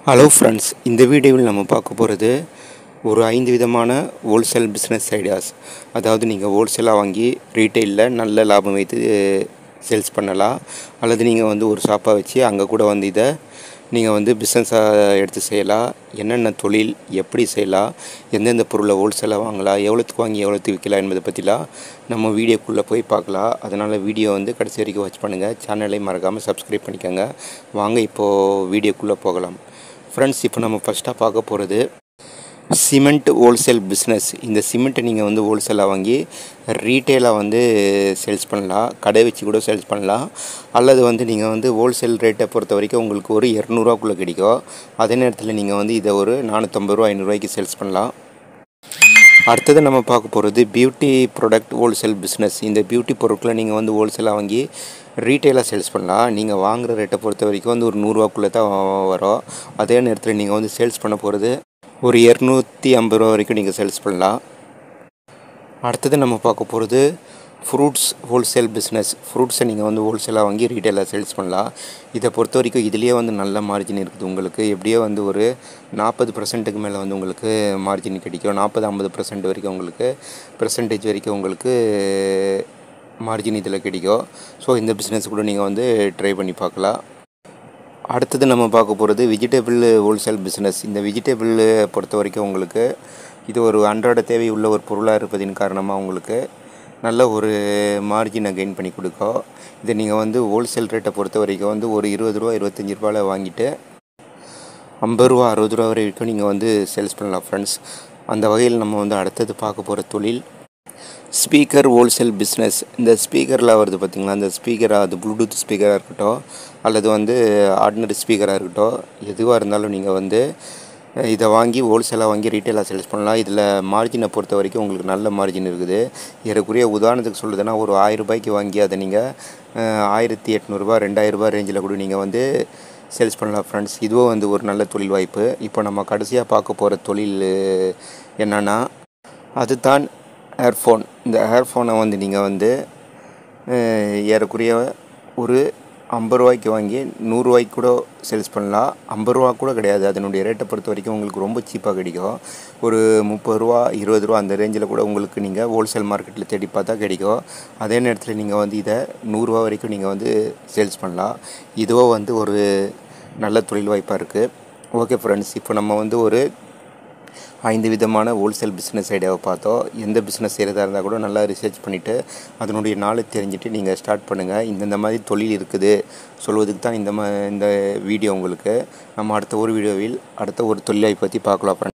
hello friends இந்த வீடியோவில் நம்ம பார்க்க போகிறது ஒரு ஐந்து விதமான ஹோல்சேல் பிஸ்னஸ் ஐடியாஸ் அதாவது நீங்கள் ஹோல்சேலாக வாங்கி ரீட்டெயிலில் நல்ல லாபம் வைத்து சேல்ஸ் பண்ணலாம் அல்லது நீங்கள் வந்து ஒரு ஷாப்பாக வச்சு அங்கே கூட வந்து இதை நீங்கள் வந்து பிஸ்னஸாக எடுத்து செய்யலாம் என்னென்ன தொழில் எப்படி செய்யலாம் எந்தெந்த பொருளை ஹோல்சேலாக வாங்கலாம் எவ்வளோத்துக்கு வாங்கி எவ்வளோத்துக்கு விற்கலாம் என்பதை பற்றிலாம் நம்ம வீடியோக்குள்ளே போய் பார்க்கலாம் அதனால் வீடியோ வந்து கடைசி வரைக்கும் வாட்ச் பண்ணுங்கள் சேனலை மறக்காமல் சப்ஸ்கிரைப் பண்ணிக்கோங்க வாங்க இப்போது வீடியோக்குள்ளே போகலாம் ஃப்ரெண்ட்ஸ் இப்போ நம்ம ஃபஸ்ட்டாக பார்க்க போகிறது சிமெண்ட் ஹோல்சேல் பிஸ்னஸ் இந்த சிமெண்ட்டை நீங்கள் வந்து ஹோல்சேலாக வாங்கி ரீட்டெயிலாக வந்து சேல்ஸ் பண்ணலாம் கடை வச்சு கூட சேல்ஸ் பண்ணலாம் அல்லது வந்து நீங்கள் வந்து ஹோல்சேல் ரேட்டை பொறுத்த வரைக்கும் உங்களுக்கு ஒரு இரநூறுவாக்குள்ளே கிடைக்கும் அதே நேரத்தில் நீங்கள் வந்து இதை ஒரு நானூற்றம்பது ரூபா ஐநூறுரூவாய்க்கு சேல்ஸ் பண்ணலாம் அடுத்தது நம்ம பார்க்க போகிறது பியூட்டி ப்ராடக்ட் ஹோல்சேல் பிஸ்னஸ் இந்த பியூட்டி பொருட்களை நீங்கள் வந்து ஹோல்சேலாக வாங்கி ரீட்டெயிலாக சேல்ஸ் பண்ணலாம் நீங்கள் வாங்குகிற ரேட்டை பொறுத்த வரைக்கும் வந்து ஒரு நூறுரூவாக்குள்ளே தான் வரும் அதே நேரத்தில் நீங்கள் வந்து சேல்ஸ் பண்ண போகிறது ஒரு இரநூத்தி ஐம்பது ரூபா வரைக்கும் நீங்கள் சேல்ஸ் பண்ணலாம் அடுத்தது நம்ம பார்க்க போகிறது ஃப்ரூட்ஸ் ஹோல்சேல் பிஸ்னஸ் ஃப்ரூட்ஸை நீங்கள் வந்து ஹோல்சேலாக வாங்கி ரீட்டெயிலாக சேல்ஸ் பண்ணலாம் இதை பொறுத்த வரைக்கும் இதுலேயே வந்து நல்ல மார்ஜின் இருக்குது உங்களுக்கு எப்படியோ வந்து ஒரு நாற்பது பர்சன்ட்டுக்கு மேலே வந்து உங்களுக்கு மார்ஜின் கிடைக்கும் நாற்பது ஐம்பது பர்சன்ட் வரைக்கும் உங்களுக்கு பர்சன்டேஜ் வரைக்கும் உங்களுக்கு மார்ஜின் இதில் கிடைக்கும் ஸோ இந்த பிஸ்னஸ் கூட நீங்கள் வந்து ட்ரை பண்ணி பார்க்கலாம் அடுத்தது நம்ம பார்க்க போகிறது வெஜிடபிள் ஹோல்சேல் பிஸ்னஸ் இந்த வெஜிடபிள் பொறுத்த வரைக்கும் உங்களுக்கு இது ஒரு அன்றாட தேவை உள்ள ஒரு பொருளாக இருப்பதின் காரணமாக உங்களுக்கு நல்ல ஒரு மார்ஜினை கெயின் பண்ணி கொடுக்கும் இதை நீங்கள் வந்து ஹோல்சேல் ரேட்டை பொறுத்த வரைக்கும் வந்து ஒரு இருபது ரூபா இருபத்தஞ்சி ரூபாவில் வாங்கிட்டு ஐம்பது ரூபா அறுபது ரூபா வரைக்கும் நீங்கள் வந்து சேல்ஸ் பண்ணலாம் ஃப்ரெண்ட்ஸ் அந்த வகையில் நம்ம வந்து அடுத்தது பார்க்க போகிற தொழில் ஸ்பீக்கர் ஹோல்சேல் பிஸ்னஸ் இந்த ஸ்பீக்கரில் வருது பார்த்திங்களா அந்த ஸ்பீக்கராக அது ப்ளூடூத் ஸ்பீக்கராக இருக்கட்டும் அல்லது வந்து ஆர்டினரி ஸ்பீக்கராக இருக்கட்டும் எதுவாக இருந்தாலும் நீங்கள் வந்து இதை வாங்கி ஹோல்சேலாக வாங்கி ரீட்டெயிலாக சேல்ஸ் பண்ணலாம் இதில் மார்ஜினை பொறுத்த வரைக்கும் உங்களுக்கு நல்ல மார்ஜின் இருக்குது ஏறக்குறைய உதாரணத்துக்கு சொல்லுதுன்னா ஒரு ஆயிரம் ரூபாய்க்கு வாங்கி அதை நீங்கள் ஆயிரத்தி எட்நூறுபா ரெண்டாயிரரூபா ரேஞ்சில் கூட நீங்கள் வந்து சேல்ஸ் பண்ணலாம் ஃப்ரெண்ட்ஸ் இதுவும் வந்து ஒரு நல்ல தொழில் வாய்ப்பு இப்போ நம்ம கடைசியாக பார்க்க போகிற தொழில் என்னென்னா அதுதான் ஏர்ஃபோன் இந்த ஏர்ஃபோனை வந்து நீங்கள் வந்து ஏறக்குறைய ஒரு ஐம்பது ரூபாய்க்கு வாங்கி நூறுரூவாய்க்கு கூட சேல்ஸ் பண்ணலாம் ஐம்பது ரூபா கூட கிடையாது அதனுடைய ரேட்டை பொறுத்த வரைக்கும் உங்களுக்கு ரொம்ப சீப்பாக கிடைக்கும் ஒரு முப்பது ரூபா இருபது ரூபா அந்த ரேஞ்சில் கூட உங்களுக்கு நீங்கள் ஹோல்சேல் மார்க்கெட்டில் தேடி பார்த்தா கிடைக்கும் அதே நேரத்தில் நீங்கள் வந்து இதை நூறுரூவா வரைக்கும் நீங்கள் வந்து சேல்ஸ் பண்ணலாம் இதுவோ வந்து ஒரு நல்ல தொழில் வாய்ப்பாக இருக்குது ஓகே ஃப்ரெண்ட்ஸ் இப்போ நம்ம வந்து ஒரு ஐந்து விதமான ஹோல்சேல் பிஸ்னஸ் ஐடியாவை பார்த்தோம் எந்த பிஸ்னஸ் செய்கிறதா இருந்தால் கூட நல்லா ரிசர்ச் பண்ணிவிட்டு அதனுடைய நாலேஜ் தெரிஞ்சுட்டு நீங்கள் ஸ்டார்ட் பண்ணுங்கள் இந்தந்த மாதிரி தொழில் இருக்குது சொல்வதுக்கு தான் இந்த மா இந்த வீடியோ உங்களுக்கு நம்ம அடுத்த ஒரு வீடியோவில் அடுத்த ஒரு தொழிலை பற்றி பார்க்கலாம் ஃப்ரெண்ட்ஸ்